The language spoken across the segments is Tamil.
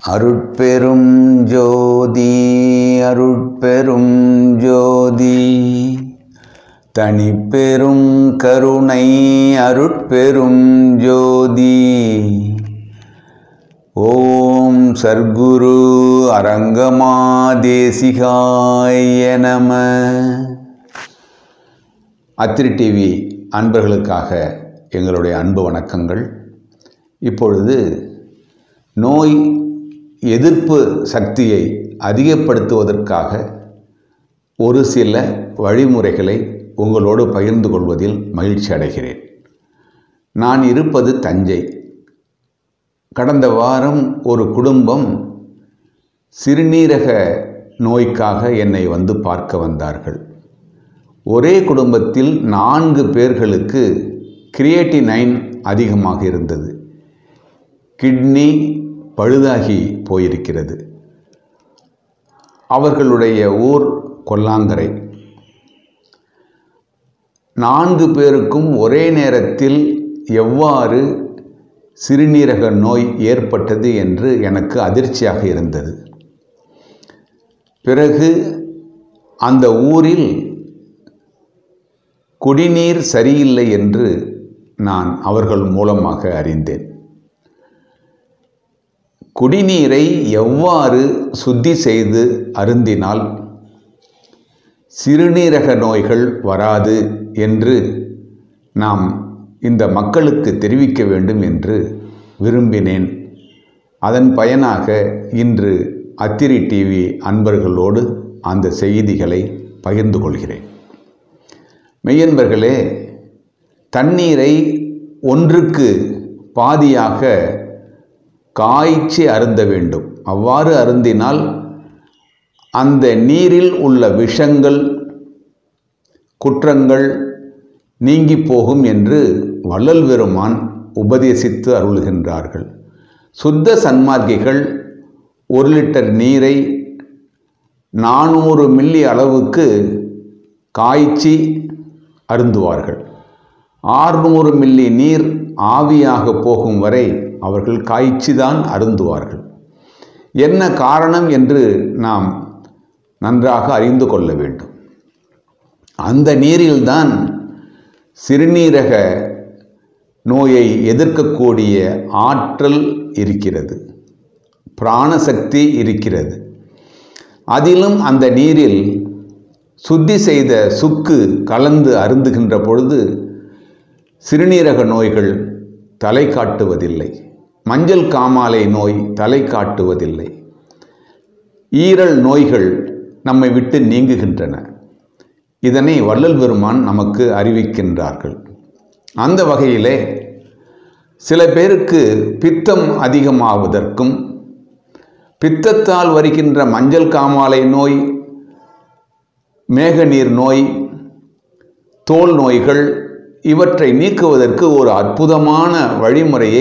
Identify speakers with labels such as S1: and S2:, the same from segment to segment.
S1: அருட்பெரும் ஜோதி அருட்பெரும் ஜோதி தனிப்பெரும் கருணை அருட்பெரும் ஜோதி ஓம் சர்க்குரு அரங்கமாதேசிகாய நம அத்திரி டிவி அன்பர்களுக்காக எங்களுடைய அன்பு வணக்கங்கள் இப்பொழுது நோய் எதிர்ப்பு சக்தியை அதிகப்படுத்துவதற்காக ஒரு சில வழிமுறைகளை உங்களோடு பகிர்ந்து கொள்வதில் மகிழ்ச்சி அடைகிறேன் நான் இருப்பது தஞ்சை கடந்த வாரம் ஒரு குடும்பம் சிறுநீரக நோய்க்காக என்னை வந்து பார்க்க வந்தார்கள் ஒரே குடும்பத்தில் நான்கு பேர்களுக்கு கிரியேட்டினைன் அதிகமாக இருந்தது கிட்னி பழுதாகி போயிருக்கிறது அவர்களுடைய ஊர் கொல்லாங்கரை நான்கு பேருக்கும் ஒரே நேரத்தில் எவ்வாறு சிறுநீரக நோய் ஏற்பட்டது என்று எனக்கு அதிர்ச்சியாக இருந்தது பிறகு அந்த ஊரில் குடிநீர் சரியில்லை என்று நான் அவர்கள் மூலமாக அறிந்தேன் குடிநீரை எவ்வாறு சுத்தி செய்து அருந்தினால் சிறுநீரக நோய்கள் வராது என்று நாம் இந்த மக்களுக்கு தெரிவிக்க வேண்டும் என்று விரும்பினேன் அதன் பயனாக இன்று அத்திரி டிவி அன்பர்களோடு அந்த செய்திகளை பகிர்ந்து கொள்கிறேன் மெய்யன்பர்களே தண்ணீரை ஒன்றுக்கு பாதியாக காய்ச்சி அருந்த வேண்டும் அவ்வாறு அருந்தினால் அந்த நீரில் உள்ள விஷங்கள் குற்றங்கள் நீங்கி போகும் என்று வள்ளல் பெருமான் உபதேசித்து அருள்கின்றார்கள் சுத்த சன்மார்க்கிகள் ஒரு லிட்டர் நீரை நானூறு மில்லி அளவுக்கு காய்ச்சி அருந்துவார்கள் ஆறுநூறு மில்லி நீர் ஆவியாக போகும் வரை அவர்கள் காய்ச்சி தான் அருந்துவார்கள் என்ன காரணம் என்று நாம் நன்றாக அறிந்து கொள்ள வேண்டும் அந்த நீரில்தான் சிறுநீரக நோயை எதிர்க்கக்கூடிய ஆற்றல் இருக்கிறது பிராணசக்தி இருக்கிறது அதிலும் அந்த நீரில் சுத்தி செய்த சுக்கு கலந்து அருந்துகின்ற பொழுது சிறுநீரக நோய்கள் தலை காட்டுவதில்லை மஞ்சள் காமாலை நோய் தலை காட்டுவதில்லை ஈரல் நோய்கள் நம்மை விட்டு நீங்குகின்றன இதனை வள்ளல் பெருமான் நமக்கு அறிவிக்கின்றார்கள் அந்த வகையிலே சில பேருக்கு பித்தம் அதிகமாவதற்கும் பித்தத்தால் வருகின்ற மஞ்சள் காமாலை நோய் மேகநீர் நோய் தோல் நோய்கள் இவற்றை நீக்குவதற்கு ஒரு அற்புதமான வழிமுறையை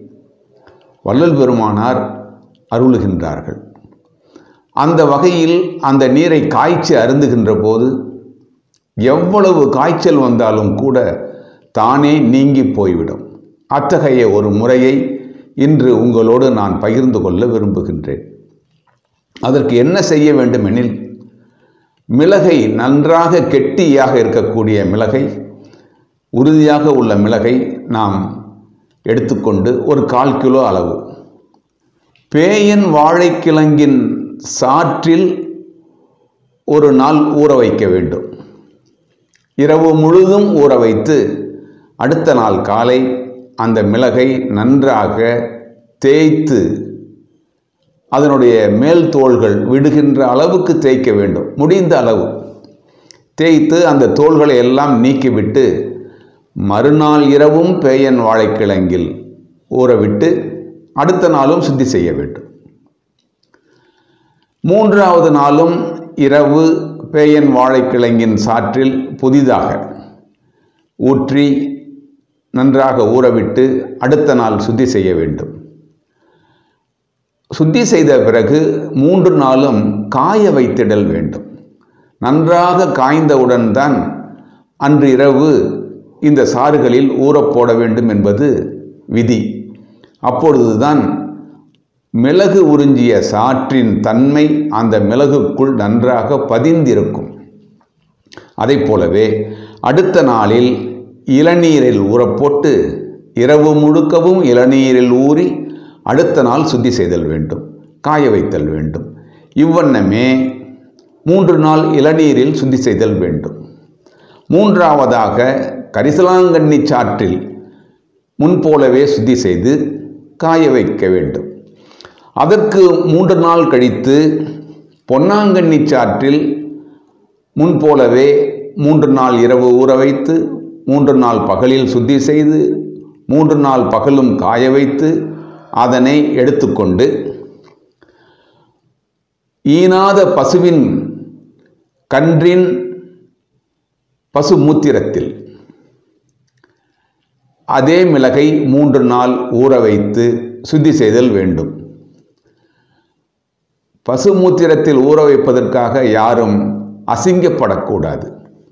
S1: வள்ளல் பெருமானார் அருளுகின்றார்கள் அந்த வகையில் அந்த நீரை காய்ச்சி அருந்துகின்ற போது எவ்வளவு காய்ச்சல் வந்தாலும் கூட தானே நீங்கி போய்விடும் அத்தகைய ஒரு முறையை இன்று உங்களோடு நான் பகிர்ந்து கொள்ள விரும்புகின்றேன் அதற்கு என்ன செய்ய வேண்டுமெனில் மிளகை நன்றாக கெட்டியாக இருக்கக்கூடிய மிளகை உறுதியாக உள்ள மிளகை நாம் எடுத்துக்கொண்டு ஒரு கால் கிலோ அளவு பேயன் வாழைக்கிழங்கின் சாற்றில் ஒரு நாள் ஊற வைக்க வேண்டும் இரவு முழுதும் ஊற வைத்து அடுத்த நாள் காலை அந்த மிளகை நன்றாக தேய்த்து அதனுடைய மேல் தோள்கள் விடுகின்ற அளவுக்கு தேய்க்க வேண்டும் முடிந்த அளவு தேய்த்து அந்த தோள்களை எல்லாம் நீக்கிவிட்டு மறுநாள் இரவும் பேயன் வாழைக்கிழங்கில் ஊறவிட்டு அடுத்த நாளும் சுத்தி செய்ய வேண்டும் மூன்றாவது நாளும் இரவு பேயன் வாழைக்கிழங்கின் சாற்றில் புதிதாக ஊற்றி நன்றாக ஊறவிட்டு அடுத்த நாள் சுத்தி செய்ய வேண்டும் சுத்தி செய்த பிறகு மூன்று நாளும் காய வைத்திடல் வேண்டும் நன்றாக காய்ந்தவுடன் தான் அன்று இரவு இந்த சாறுகளில் ஊறப் போட வேண்டும் என்பது விதி அப்பொழுதுதான் மிளகு உறிஞ்சிய சாற்றின் தன்மை அந்த மிளகுக்குள் நன்றாக பதிந்திருக்கும் அதை போலவே அடுத்த நாளில் இளநீரில் ஊறப்போட்டு இரவு முழுக்கவும் இளநீரில் ஊறி அடுத்த நாள் சுத்தி செய்தல் வேண்டும் காய வைத்தல் வேண்டும் இவ்வண்ணமே மூன்று நாள் இளநீரில் சுத்தி செய்தல் வேண்டும் மூன்றாவதாக கரிசலாங்கண்ணி சாற்றில் முன்போலவே சுத்தி செய்து காய வைக்க வேண்டும் அதற்கு மூன்று நாள் கழித்து பொன்னாங்கண்ணி சாற்றில் முன்போலவே மூன்று நாள் இரவு ஊற வைத்து மூன்று நாள் பகலில் சுத்தி செய்து மூன்று நாள் பகலும் காய வைத்து அதனை எடுத்துக்கொண்டு ஈனாத பசுவின் கன்றின் பசு மூத்திரத்தில் அதே மிளகை மூன்று நாள் ஊற வைத்து சுத்தி செய்தல் வேண்டும் பசு மூத்திரத்தில் ஊற வைப்பதற்காக யாரும் அசிங்கப்படக்கூடாது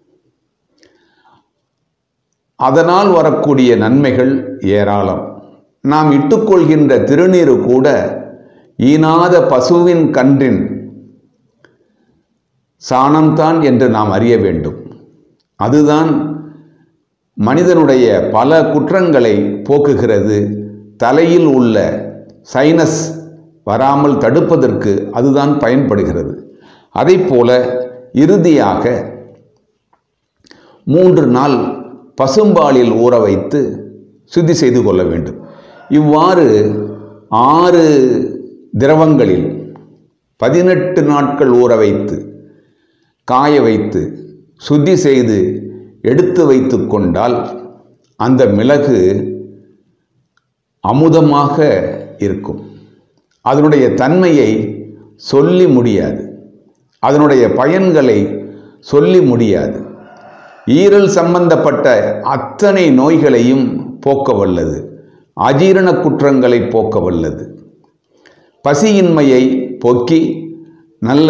S1: அதனால் வரக்கூடிய நன்மைகள் ஏராளம் நாம் இட்டுக்கொள்கின்ற திருநீரு கூட ஈனாத பசுவின் கன்றின் சாணம்தான் என்று நாம் அறிய வேண்டும் அதுதான் மனிதனுடைய பல குற்றங்களை போக்குகிறது தலையில் உள்ள சைனஸ் வராமல் தடுப்பதற்கு அதுதான் பயன்படுகிறது அதை போல இறுதியாக மூன்று நாள் பசும்பாலில் ஊற வைத்து சுத்தி செய்து கொள்ள வேண்டும் இவ்வாறு ஆறு திரவங்களில் பதினெட்டு நாட்கள் ஊற வைத்து காய வைத்து சுத்தி செய்து எடுத்து வைத்து கொண்டால் அந்த மிளகு அமுதமாக இருக்கும் அதனுடைய தன்மையை சொல்லி முடியாது அதனுடைய பயன்களை சொல்லி முடியாது ஈரல் சம்பந்தப்பட்ட அத்தனை நோய்களையும் போக்க வல்லது அஜீரண குற்றங்களை போக்க வல்லது பசியின்மையை போக்கி நல்ல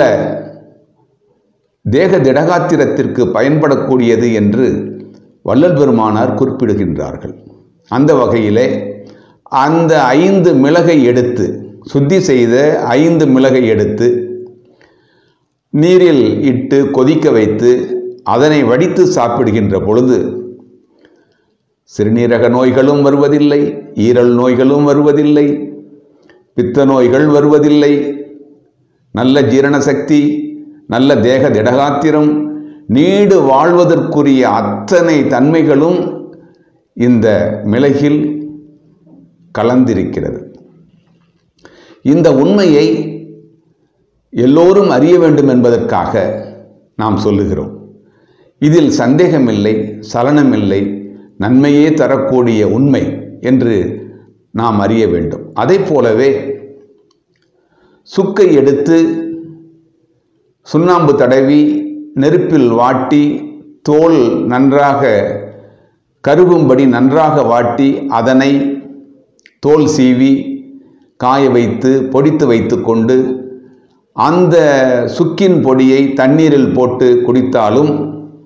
S1: தேக திடகாத்திரத்திற்கு பயன்படக்கூடியது என்று வள்ளல் பெருமானார் குறிப்பிடுகின்றார்கள் அந்த வகையிலே அந்த ஐந்து மிளகை எடுத்து சுத்தி செய்த ஐந்து மிளகை எடுத்து நீரில் இட்டு கொதிக்க வைத்து அதனை வடித்து சாப்பிடுகின்ற பொழுது சிறுநீரக நோய்களும் வருவதில்லை ஈரல் நோய்களும் வருவதில்லை பித்த நோய்கள் வருவதில்லை நல்ல ஜீரண சக்தி நல்ல தேக திடகாத்திரம் நீடு வாழ்வதற்குரிய அத்தனை தன்மைகளும் இந்த மிளகில் கலந்திருக்கிறது இந்த உண்மையை எல்லோரும் அறிய வேண்டும் என்பதற்காக நாம் சொல்லுகிறோம் இதில் சந்தேகமில்லை சலனமில்லை நன்மையே தரக்கூடிய உண்மை என்று நாம் அறிய வேண்டும் அதை போலவே சுக்கை எடுத்து சுண்ணாம்பு தடவி நெருப்பில் வாட்டி தோல் நன்றாக கருகும்படி நன்றாக வாட்டி அதனை தோல் சீவி காய வைத்து பொடித்து வைத்து கொண்டு அந்த சுக்கின் பொடியை தண்ணீரில் போட்டு குடித்தாலும்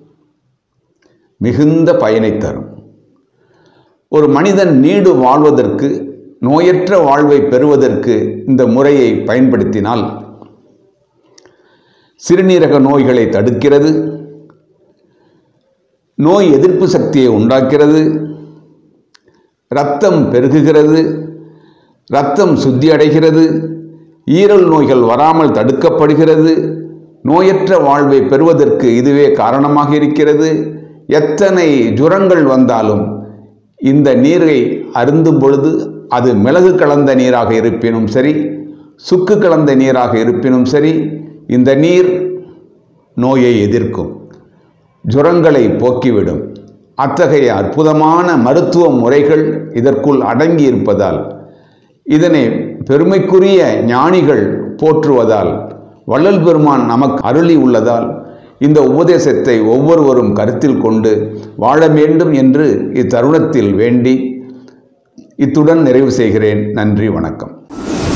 S1: மிகுந்த பயனை தரும் ஒரு மனிதன் நீடு வாழ்வதற்கு நோயற்ற வாழ்வை பெறுவதற்கு இந்த முறையை பயன்படுத்தினால் சிறுநீரக நோய்களை தடுக்கிறது நோய் எதிர்ப்பு சக்தியை உண்டாக்கிறது இரத்தம் பெருகுகிறது இரத்தம் சுத்தி அடைகிறது ஈரல் நோய்கள் வராமல் தடுக்கப்படுகிறது நோயற்ற வாழ்வை பெறுவதற்கு இதுவே காரணமாக இருக்கிறது எத்தனை ஜுரங்கள் வந்தாலும் இந்த நீரை அருந்தும் பொழுது அது மிளகு கலந்த நீராக இருப்பினும் சரி சுக்கு கலந்த நீராக இருப்பினும் சரி இந்த நீர் நோயை எதிர்க்கும் ஜுரங்களை போக்கிவிடும் அத்தகைய அற்புதமான மருத்துவ முறைகள் இதற்குள் அடங்கி இருப்பதால் இதனை பெருமைக்குரிய ஞானிகள் போற்றுவதால் வள்ளல் பெருமான் நமக்கு அருளி உள்ளதால் இந்த உபதேசத்தை ஒவ்வொருவரும் கருத்தில் கொண்டு வாழ வேண்டும் என்று இத்தருணத்தில் வேண்டி இத்துடன் நிறைவு செய்கிறேன் நன்றி வணக்கம்